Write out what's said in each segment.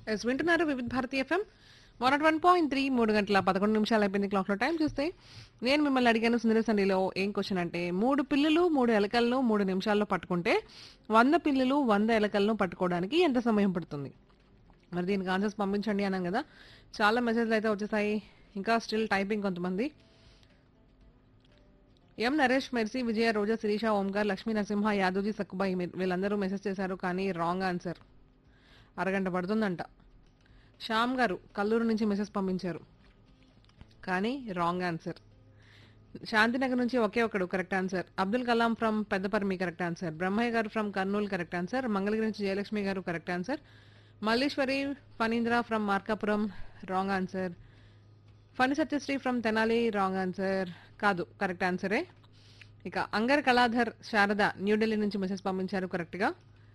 yes వింటున్నారు Vividh Bharati FM one naught one point three మూడు గంటల పదకొండు నిమిషాలు అయిపోయింది క్లాక్లో టైం చూస్తే నేను మిమ్మల్ని అడిగాను సుందర సండిలో ఏం క్వశ్చన్ అంటే మూడు పిల్లులు మూడు ఎలకలను మూడు నిమిషాల్లో పట్టుకుంటే వంద పిల్లులు వంద ఎలకలను పట్టుకోవడానికి ఎంత సమయం పడుతుంది మరి దీనికి ఆన్సర్స్ పంపించండి అన్నాం కదా చాలా మెసేజ్లు అయితే వచ్చేసాయి ఇంకా స్టిల్ టైపింగ్ కొంతమంది ఎం నరేష్ మెర్సీ విజయ రోజా శిరీష ఓంకార్ లక్ష్మీ నరసింహ యాదవ్జీ సక్కుబాయి మీ- వీళ్ళందరూ మెసేజ్ చేశారు కానీ రాంగ్ ఆన్సర్ అరగంట పడుతుందంట శ్యామ్ గారు కల్లూరు నుంచి మెసేజ్ పంపించారు కానీ రాంగ్ ఆన్సర్ శాంతినగర్ నుంచి ఒకే ఒకడు correct answer Abdul Kalam from Peddaparmi correct answer Brahmayya గారు from Kurnool correct answer Mangalagiri నుంచి జయలక్ష్మి గారు correct answer Malleswari Phanindra from Markapuram wrong answer Phani Satyasri from Tenali wrong answer కాదు కరెక్ట్ ఆన్సరే ఇక అంగర్ కళాధర్ శారద న్యూఢిల్లీ నుంచి మెసేజ్ పంపించారు కరెక్ట్గా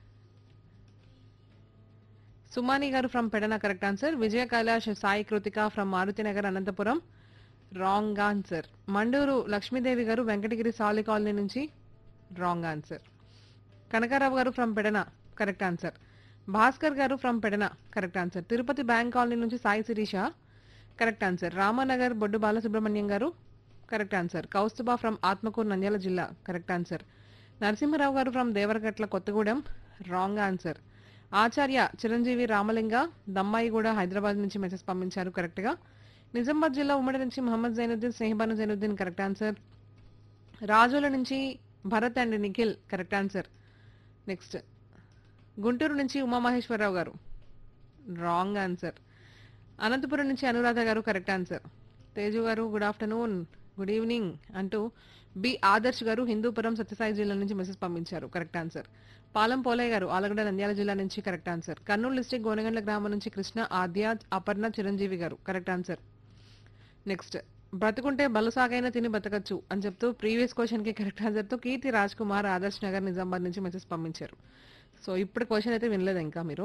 Sumani garu from Pedana correct answer Vijaya Kailash Sai Krithika from Maruthinagar Anantapuram wrong answer Manduru Lakshmidevi garu Venkatagiri Sali colony నుంచి wrong answer Kanakarao garu from Pedana correct answer Bhaskar garu from Pedana correct answer Tirupati bank colony నుంచి Sai Sirisha correct answer Ramanagar Boddu Balasubrahmanyam garu correct answer Kaustubha from Atmakur Nandyal జిల్లా correct answer Narasimharao garu from Devaragatla Kothagudem wrong answer Acharya Chiranjeevi Ramalinga Dammaiguda Hyderabad నుంచి మెసేజ్ పంపించారు కరెక్ట్గా నిజామాబాద్ జిల్లా ఉమ్మడి నుంచి మహమ్మద్ జైనుద్దీన్ స్నేహబాను జైనుద్దీన్ కరెక్ట్ ఆన్సర్ రాజుల నుంచి Bharat and Nikhil correct answer next Guntur నుంచి ఉమామహేశ్వరరావు గారు రాంగ్ ఆన్సర్ అనంతపురం నుంచి అనురాధ గారు correct answer Teju garu good afternoon good evening అంటూ బి ఆదర్శ్ గారు హిందూపురం సత్యసాయి జిల్లా నుంచి మెసేజ్ పంపించారు కరెక్ట్ ఆన్సర్ పాలం పోలయ్య గారు ఆలగడ్డ నంద్యాల జిల్లా నుంచి correct answer Kurnool district Gonagandla గ్రామం నుంచి Krishna Aadya Aparna Chiranjeevi garu correct answer next బ్రతుకుంటే బలుసాగైనా తిని బతకచ్చు అని చెప్తూ ప్రీవియస్ క్వశ్చన్ కి కరెక్ట్ ఆన్సర్ తో కీర్తి రాజ్ కుమార్ ఆదర్శ్ నగర్ నిజామాబాద్ నుంచి మెసేజ్ పంపించారు సో ఇప్పుడు క్వశ్చన్ అయితే వినలేదు ఇంకా మీరు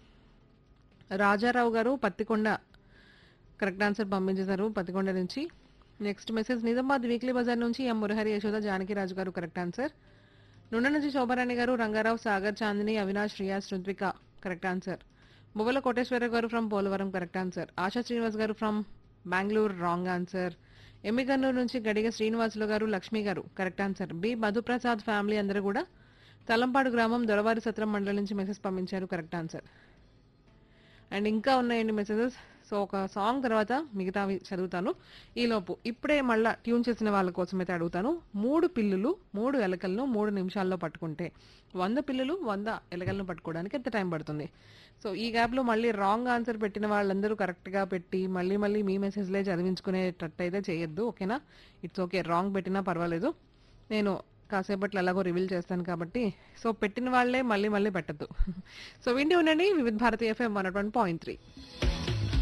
రాజారావు గారు పత్తికొండ కరెక్ట్ ఆన్సర్ పంపించేశారు పత్తికొండ నుంచి నెక్స్ట్ మెసేజ్ నిజామాబాద్ వీక్లీ బజార్ నుంచి ఎం మురహరి యశోద జానకిరాజు గారు కరెక్ట్ ఆన్సర్ నుండ నుంచి Shobharani garu Rangarao Sagar Chandini Avinash Riyaz Rudvika correct answer Buvvala Koteswara garu from Polavaram correct answer Asha Srinivas garu from Bengaluru wrong answer Emmiganur నుంచి Gadiga Srinivasulu garu Lakshmi garu correct answer B Madhuprasad family అందరూ కూడా తలంపాడు గ్రామం దొరవారి సత్రం మండలం నుంచి మెసేజ్ పంపించారు కరెక్ట్ ఆన్సర్ అండ్ ఇంకా ఉన్నాయండి మెసేజెస్ సో ఒక సాంగ్ తర్వాత మిగతావి చదువుతాను ఈలోపు ఇప్పుడే మళ్ళా ట్యూన్ చేసిన వాళ్ళ కోసం అయితే అడుగుతాను మూడు పిల్లులు మూడు ఎలకలను మూడు నిమిషాల్లో పట్టుకుంటే వంద పిల్లులు వంద ఎలకలను పట్టుకోవడానికి ఎంత టైం పడుతుంది సో ఈ గ్యాప్లో మళ్ళీ రాంగ్ ఆన్సర్ పెట్టిన వాళ్ళందరూ కరెక్ట్గా పెట్టి మళ్ళీ మళ్ళీ మీ మెసేజ్లే చదివించుకునేటట్టు అయితే చేయొద్దు ఓకేనా ఇట్స్ ఓకే రాంగ్ పెట్టినా పర్వాలేదు నేను కాసేపట్లో ఎలాగో రివీల్ చేస్తాను కాబట్టి సో పెట్టిన వాళ్ళే మళ్ళీ మళ్ళీ పెట్టద్దు సో వింటూ ఉండండి Vividha Bharatiya FM one point three